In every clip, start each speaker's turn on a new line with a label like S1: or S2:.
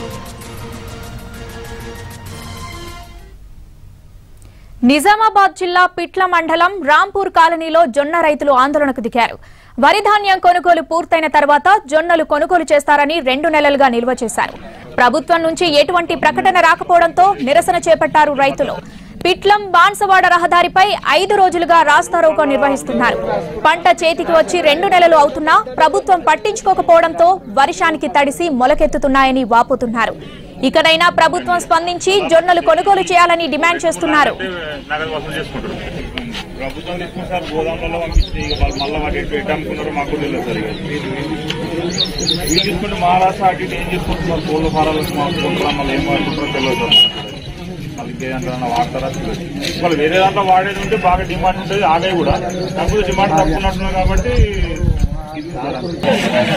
S1: నిజామాబాద్ జిల్లా పిట్ల మండలం రాంపూర్ కాలనీలో జొన్న రైతులు ఆందోళనకు దిగారు వరి ధాన్యం కొనుగోలు పూర్తయిన తర్వాత జొన్నలు కొనుగోలు చేస్తారని రెండు నెలలుగా నిల్వ చేశారు ప్రభుత్వం నుంచి ఎటువంటి ప్రకటన రాకపోవడంతో నిరసన చేపట్టారు రైతులు పిట్లం బాన్సవాడ రహదారిపై ఐదు రోజులుగా రాస్తారోకో నిర్వహిస్తున్నారు పంట చేతికి వచ్చి రెండు నెలలు అవుతున్నా ప్రభుత్వం పట్టించుకోకపోవడంతో వర్షానికి తడిసి మొలకెత్తుతున్నాయని వాపోతున్నారు ఇకనైనా ప్రభుత్వం స్పందించి జొన్నలు కొనుగోలు చేయాలని డిమాండ్ చేస్తున్నారు
S2: నగదు వసూలు చేసుకుంటారు ప్రభుత్వం తీసుకుని సార్ గోదాంలలో పంపించి ఇక వాళ్ళు మళ్ళీ వాటి ఎటు ఎటు అమ్ముకున్నారో మాకు కూడా తెలియదు సార్ ఇక వీళ్ళు తీసుకుంటే మహారాష్ట్ర అటు ఇటు ఏం చేసుకుంటున్నారు కోళ్ళ ఫారాలు మా కోళ్ళ మళ్ళీ ఏం వాడుకుంటారో తెలియదు సార్ మళ్ళీ ఇంకే దాంట్లో వాడతారా తెలియదు వాళ్ళు వేరే దాంట్లో వాడేది ఉంటే బాగా డిమాండ్ ఉంటుంది ఆగే కూడా కాకపోతే డిమాండ్ తక్కువ ఉన్నట్టున్నారు కాబట్టి ఇది సార్ అంతే.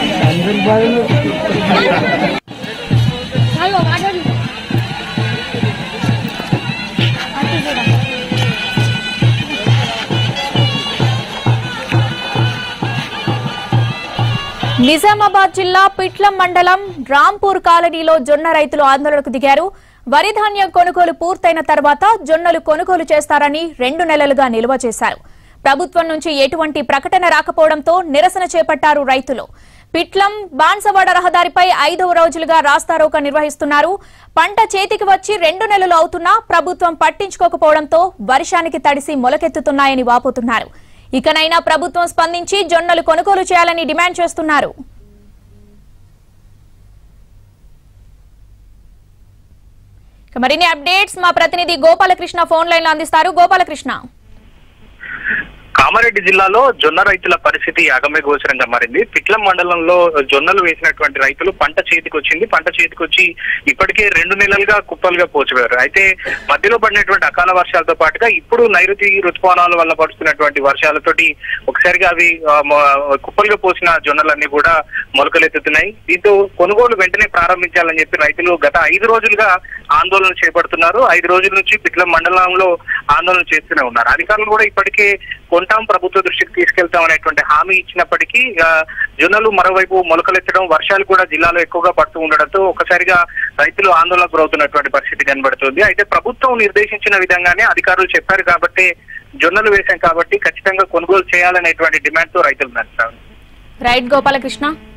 S1: నిజామాబాద్ జిల్లా పిట్లం మండలం రాంపూర్ కాలనీలో జొన్న రైతులు ఆందోళనకు దిగారు వరి ధాన్యం కొనుగోలు పూర్తయిన తర్వాత జొన్నలు కొనుగోలు చేస్తారని రెండు నెలలుగా నిల్వ చేశారు ప్రభుత్వం నుంచి ఎటువంటి ప్రకటన రాకపోవడంతో నిరసన చేపట్టారు రైతులు పిట్లం బాన్సవాడ రహదారిపై ఐదవ రోజులుగా రాస్తారోక నిర్వహిస్తున్నారు పంట చేతికి వచ్చి రెండు నెలలు అవుతున్నా ప్రభుత్వం పట్టించుకోకపోవడంతో వర్షానికి తడిసి మొలకెత్తుతున్నాయని వాపోతున్నారు ఇకనైనా ప్రభుత్వం స్పందించి జొన్నలు కొనుగోలు చేయాలని డిమాండ్ చేస్తున్నారు ఇక మరిన్ని అప్డేట్స్ మా ప్రతినిధి గోపాలకృష్ణ ఫోన్ లైన్ లో అందిస్తారు గోపాలకృష్ణ
S3: కామారెడ్డి జిల్లాలో జొన్న రైతుల పరిస్థితి అగమ్య గోచరంగా మారింది పిట్లం మండలంలో జొన్నలు వేసినటువంటి రైతులు పంట చేతికి వచ్చింది పంట చేతికి వచ్చి ఇప్పటికే రెండు నెలలుగా కుప్పలుగా పోచిపోయారు అయితే మధ్యలో పడినటువంటి అకాల వర్షాలతో పాటుగా ఇప్పుడు నైరుతి రుతుపవనాల వల్ల పడుతున్నటువంటి వర్షాలతోటి ఒకసారిగా అవి ఆ, మొ- కుప్పలుగా పోసిన జొన్నలన్నీ కూడా మొలకలెత్తుతున్నాయి దీంతో కొనుగోలు వెంటనే ప్రారంభించాలని చెప్పి రైతులు గత ఐదు రోజులుగా ఆందోళన చేపడుతున్నారు ఐదు రోజుల నుంచి పిట్లం మండలంలో ఆందోళన చేస్తూనే ఉన్నారు అధికారులు కూడా ఇప్పటికే కొంటాం ప్రభుత్వ దృష్టికి తీసుకెళ్తాం అనేటువంటి హామీ ఇచ్చినప్పటికీ ఇక జొన్నలు మరోవైపు మొలకలెత్తడం వర్షాలు కూడా జిల్లాలో ఎక్కువగా పడుతూ ఉండడంతో ఒకసారిగా రైతులు ఆందోళనకు గురవుతున్నటువంటి పరిస్థితి కనబడుతుంది అయితే ప్రభుత్వం నిర్దేశించిన విధంగానే అధికారులు చెప్పారు కాబట్టి జొన్నలు వేశాం కాబట్టి ఖచ్చితంగా కొనుగోలు చేయాలనేటువంటి డిమాండ్ తో రైతులు నడుస్తారు
S1: రైట్ గోపాలకృష్ణ